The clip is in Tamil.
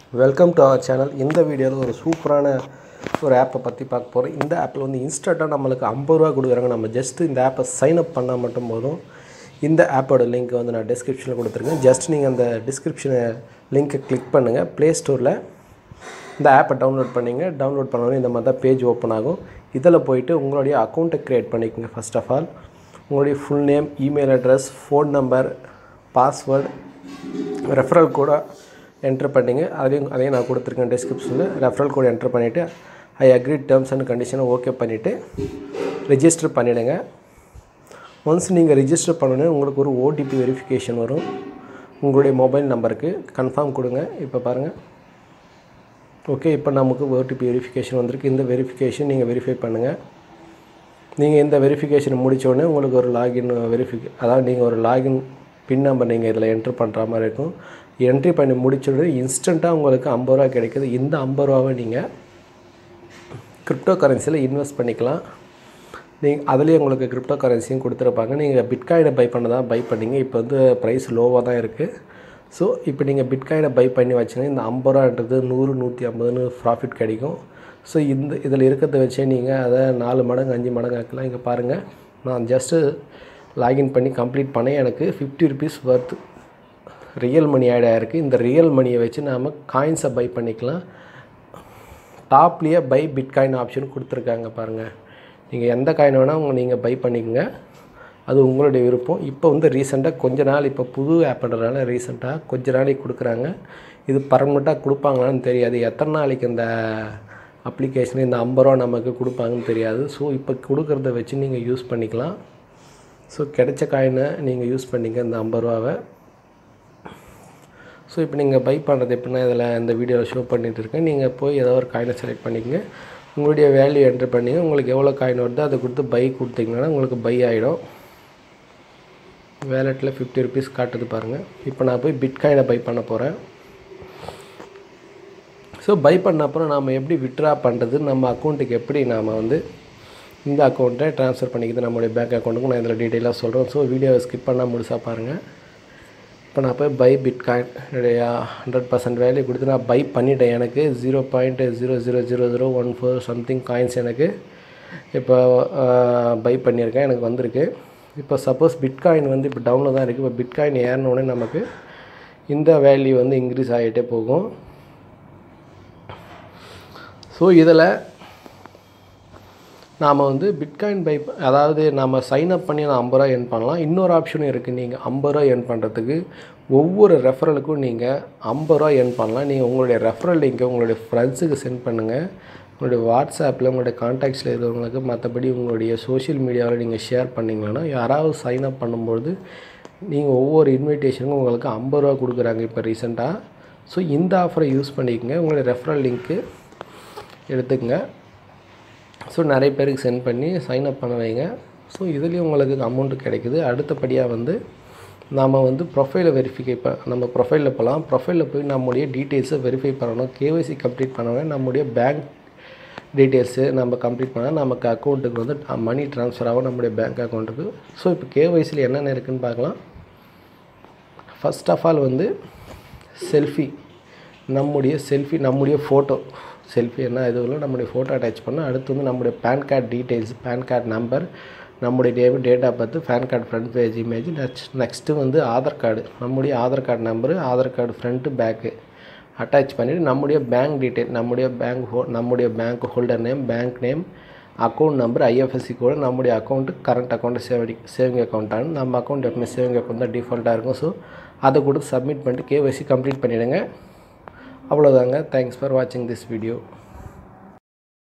வெல்கம் டு அவர் சேனல் இந்த வீடியோவில் ஒரு சூப்பரான ஒரு ஆப்பை பற்றி பார்க்க போகிறோம் இந்த ஆப்பில் வந்து இன்ஸ்டண்ட்டாக நம்மளுக்கு ஐம்பது ரூபா கொடுக்குறாங்க நம்ம ஜஸ்ட் இந்த ஆப்பை சைன் அப் பண்ணால் மட்டும் போதும் இந்த ஆப்போட லிங்க் வந்து நான் டிஸ்கிரிப்ஷனில் கொடுத்துருக்கேன் ஜஸ்ட் நீங்கள் அந்த டிஸ்கிரிப்ஷனை லிங்க்கை கிளிக் பண்ணுங்கள் ப்ளே ஸ்டோரில் இந்த ஆப்பை டவுன்லோட் பண்ணிங்க டவுன்லோட் பண்ணோன்னே இந்த மாதிரி தான் பேஜ் ஓப்பன் ஆகும் இதில் போயிட்டு உங்களுடைய அக்கௌண்ட்டை க்ரியேட் பண்ணிக்கோங்க ஃபர்ஸ்ட் ஆஃப் ஆல் உங்களுடைய full name email address phone number password referral கூட என்ட்ரு பண்ணிங்க அதையும் அதையும் நான் கொடுத்துருக்கேன் டிஸ்கிரிப்ஷனில் ரெஃபரல் கோட் என்ட்ரு பண்ணிவிட்டு ஐ அக்ரி டேர்ம்ஸ் அண்ட் கண்டிஷனை ஓகே பண்ணிவிட்டு ரெஜிஸ்டர் பண்ணிவிடுங்க ஒன்ஸ் நீங்கள் ரிஜிஸ்டர் பண்ணோன்னே உங்களுக்கு ஒரு ஓடிபி வெரிஃபிகேஷன் வரும் உங்களுடைய மொபைல் நம்பருக்கு கன்ஃபார்ம் கொடுங்க இப்போ பாருங்கள் ஓகே இப்போ நமக்கு ஓடிபி வெரிஃபிகேஷன் வந்திருக்கு இந்த வெரிஃபிகேஷன் நீங்கள் வெரிஃபை பண்ணுங்கள் நீங்கள் இந்த வெரிஃபிகேஷன் முடிச்ச உடனே உங்களுக்கு ஒரு லாகின் வெரிஃபிகே அதாவது நீங்கள் ஒரு லாகின் பின் நம்பர் நீங்கள் இதில் என்ட்ரு பண்ணுற மாதிரி இருக்கும் என்ட்ரி பண்ணி முடிச்ச உடனே இன்ஸ்டண்ட்டாக உங்களுக்கு ஐம்பது ரூபா கிடைக்குது இந்த ஐம்பது ரூபாவை நீங்கள் கிரிப்டோ கரன்சியில் இன்வெஸ்ட் பண்ணிக்கலாம் நீங்கள் அதுலேயே உங்களுக்கு கிரிப்டோ கரன்சியும் கொடுத்துருப்பாங்க நீங்கள் பிட்காயினை பை பண்ணதா பை பண்ணீங்க இப்போ வந்து ப்ரைஸ் லோவாக தான் இருக்குது ஸோ இப்போ நீங்கள் பிட்காயினை பை பண்ணி வச்சிங்கன்னா இந்த ஐம்பது ரூபான்றது நூறு நூற்றி ஐம்பதுன்னு ப்ராஃபிட் கிடைக்கும் ஸோ இந்த இதில் இருக்கிறத வச்சே நீங்கள் அதை நாலு மடங்கு அஞ்சு மடங்கு ஆக்கலாம் இங்கே பாருங்கள் நான் ஜஸ்ட்டு லாகின் பண்ணி கம்ப்ளீட் பண்ணேன் எனக்கு fifty rupees worth real money add ஆகிருக்கு இந்த ரியல் மணியை வச்சு நாம் காயின்ஸை பை பண்ணிக்கலாம் டாப்லேயே பை பிட்காயின் ஆப்ஷன் கொடுத்துருக்காங்க பாருங்கள் நீங்கள் எந்த காயின் வேணால் உங்கள் நீங்கள் பை பண்ணிக்கோங்க அது உங்களுடைய விருப்பம் இப்போ வந்து ரீசெண்டாக கொஞ்ச நாள் இப்போ புது ஆப்ன்றதுனால ரீசெண்டாக கொஞ்ச நாளைக்கு கொடுக்குறாங்க இது பர்மனெண்ட்டாக கொடுப்பாங்களான்னு தெரியாது எத்தனை நாளைக்கு இந்த அப்ளிகேஷன் இந்த ஐம்பது ரூபா நமக்கு கொடுப்பாங்கன்னு தெரியாது ஸோ இப்போ கொடுக்குறத வச்சு நீங்கள் யூஸ் பண்ணிக்கலாம் ஸோ கிடைச்ச காயினை நீங்கள் யூஸ் பண்ணிங்க இந்த ஐம்பது ரூபாவை ஸோ இப்போ நீங்கள் பை பண்ணுறது எப்படின்னா இதில் இந்த வீடியோவில் ஷோ பண்ணிகிட்டு இருக்கேன் நீங்கள் போய் ஏதோ ஒரு காயினை செலக்ட் பண்ணிக்கங்க உங்களுடைய வேல்யூ என்ட்ரு பண்ணிங்க உங்களுக்கு எவ்வளோ காயின் வருதோ அதை கொடுத்து பை கொடுத்தீங்கன்னா உங்களுக்கு பை ஆகிடும் வேலெட்டில் ஃபிஃப்டி ருபீஸ் காட்டுது பாருங்கள் இப்போ நான் போய் பிட்காயினை பை பண்ண போகிறேன் ஸோ பை பண்ண அப்புறம் நாம் எப்படி விட்ரா பண்ணுறது நம்ம அக்கௌண்ட்டுக்கு எப்படி நாம் வந்து இந்த அக்கௌண்ட்டை ட்ரான்ஸ்ஃபர் பண்ணிக்கிறது நம்மளுடைய பேங்க் அக்கௌண்ட்டுக்கு நான் இதில் டீட்டெயிலாக சொல்கிறேன் ஸோ வீடியோவை ஸ்கிப் பண்ணால் முழுசாக பாருங்கள் இப்போ நான் போய் buy bitcoin hundred percent value கொடுத்து நான் பை பண்ணிட்டேன் எனக்கு zero point zero zero zero zero one four something coins எனக்கு இப்போ பை பண்ணியிருக்கேன் எனக்கு வந்திருக்கு இப்போ சப்போஸ் பிட்காயின் வந்து இப்போ டவுனில் தான் இருக்குது இப்போ பிட்காயின் ஏறினோடனே நமக்கு இந்த வேல்யூ வந்து இன்க்ரீஸ் ஆகிட்டே போகும் ஸோ இதில் நாம் வந்து பிட்காயின் பை அதாவது நம்ம சைன் அப் பண்ணி நான் ஐம்பது ரூபா எர்ன் பண்ணலாம் இன்னொரு ஆப்ஷனும் இருக்குது நீங்கள் ஐம்பது ரூபா எர்ன் பண்ணுறதுக்கு ஒவ்வொரு ரெஃபரலுக்கும் நீங்கள் ஐம்பது ரூபா எர்ன் பண்ணலாம் நீங்கள் உங்களுடைய ரெஃபரல் லிங்கை உங்களுடைய ஃப்ரெண்ட்ஸுக்கு சென்ட் பண்ணுங்கள் உங்களுடைய வாட்ஸ்அப்பில் உங்களுடைய கான்டாக்ட்ஸில் இருக்கிறவங்களுக்கு மற்றபடி உங்களுடைய சோஷியல் மீடியாவில் நீங்கள் ஷேர் பண்ணிங்கன்னா யாராவது சைன் அப் பண்ணும்போது நீங்கள் ஒவ்வொரு இன்விடேஷனுக்கும் உங்களுக்கு ஐம்பது ரூபா கொடுக்குறாங்க இப்போ ரீசெண்டாக ஸோ இந்த ஆஃபரை யூஸ் பண்ணிக்கோங்க உங்களுடைய ரெஃபரல் லிங்க்கு எடுத்துக்கங்க ஸோ நிறைய பேருக்கு சென்ட் பண்ணி சைன் அப் பண்ண வைங்க ஸோ இதுலேயும் உங்களுக்கு அமௌண்ட்டு கிடைக்குது அடுத்தபடியாக வந்து நாம் வந்து ப்ரொஃபைலை வெரிஃபிகை ப நம்ம ப்ரொஃபைலில் போகலாம் ப்ரொஃபைலில் போய் நம்முடைய டீட்டெயில்ஸை வெரிஃபை பண்ணணும் கேஒய்சி கம்ப்ளீட் பண்ணணும் நம்முடைய பேங்க் டீட்டெயில்ஸு நம்ம கம்ப்ளீட் பண்ணால் நமக்கு அக்கௌண்ட்டுக்கு வந்து மணி ட்ரான்ஸ்ஃபர் ஆகும் நம்முடைய பேங்க் அக்கௌண்ட்டுக்கு ஸோ இப்போ கேஒய்சியில் என்னென்ன இருக்குதுன்னு பார்க்கலாம் ஃபஸ்ட் ஆஃப் ஆல் வந்து செல்ஃபி நம்முடைய செல்ஃபி நம்முடைய ஃபோட்டோ செல்ஃபி என்ன இதுவில் நம்முடைய ஃபோட்டோ அட்டாச் பண்ணால் அடுத்து வந்து நம்முடைய PAN card details PAN card number நம்முடைய day date of birth PAN card front page image next next வந்து ஆதார் கார்டு நம்முடைய Aadhaar card number Aadhaar card front back attach பண்ணிவிட்டு நம்முடைய பேங்க் டீட்டெயில் நம்முடைய பேங்க் ஹோ நம்முடைய bank holder name bank name account number IFSC கோடு நம்முடைய account current account saving saving அக்கௌண்ட்டானு நம்ம அக்கௌண்ட் எப்பவுமே சேவிங் அக்கௌண்ட் தான் டிஃபால்ட்டாக இருக்கும் ஸோ அதை கொடுத்து சப்மிட் பண்ணிட்டு கேஒய்சி கம்ப்ளீட் பண்ணிவிடுங்க அவ்வளோதாங்க தேங்க்ஸ் ஃபார் வாட்சிங் திஸ் வீடியோ